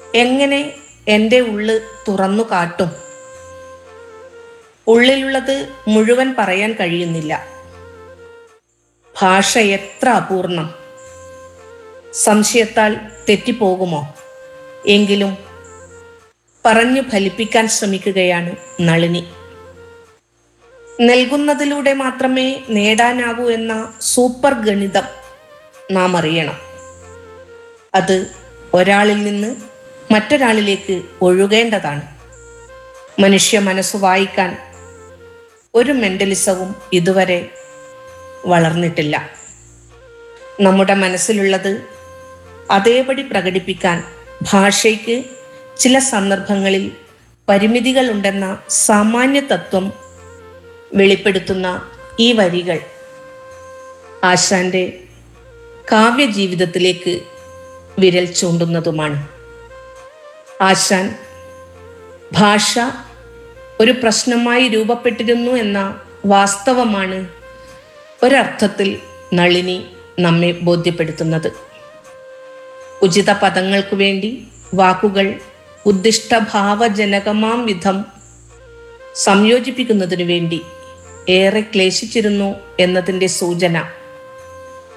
എങ്ങനെ എൻ്റെ ഉള്ള് തുറന്നു കാട്ടും ഉള്ളിലുള്ളത് മുഴുവൻ പറയാൻ കഴിയുന്നില്ല ഭാഷ എത്ര അപൂർണം സംശയത്താൽ തെറ്റിപ്പോകുമോ എങ്കിലും പറഞ്ഞു ഫലിപ്പിക്കാൻ ശ്രമിക്കുകയാണ് നളിനി നൽകുന്നതിലൂടെ മാത്രമേ നേടാനാകൂ എന്ന സൂപ്പർ ഗണിതം നാം അറിയണം അത് ഒരാളിൽ നിന്ന് മറ്റൊരാളിലേക്ക് ഒഴുകേണ്ടതാണ് മനുഷ്യ മനസ്സ് വായിക്കാൻ ഒരു മെന്റലിസവും ഇതുവരെ വളർന്നിട്ടില്ല നമ്മുടെ മനസ്സിലുള്ളത് അതേപടി പ്രകടിപ്പിക്കാൻ ഭാഷയ്ക്ക് ചില സന്ദർഭങ്ങളിൽ പരിമിതികളുണ്ടെന്ന സാമാന്യ തത്വം വെളിപ്പെടുത്തുന്ന ഈ വരികൾ ആശാന്റെ കാവ്യജീവിതത്തിലേക്ക് വിരൽ ചൂണ്ടുന്നതുമാണ് ആശാൻ ഭാഷ ഒരു പ്രശ്നമായി രൂപപ്പെട്ടിരുന്നു എന്ന വാസ്തവമാണ് ഒരർത്ഥത്തിൽ നളിനി നമ്മെ ബോധ്യപ്പെടുത്തുന്നത് ഉചിത പദങ്ങൾക്കു വേണ്ടി വാക്കുകൾ ഉദ്ദിഷ്ടഭാവജനകമാം വിധം സംയോജിപ്പിക്കുന്നതിനു വേണ്ടി ഏറെ ക്ലേശിച്ചിരുന്നു എന്നതിൻ്റെ സൂചന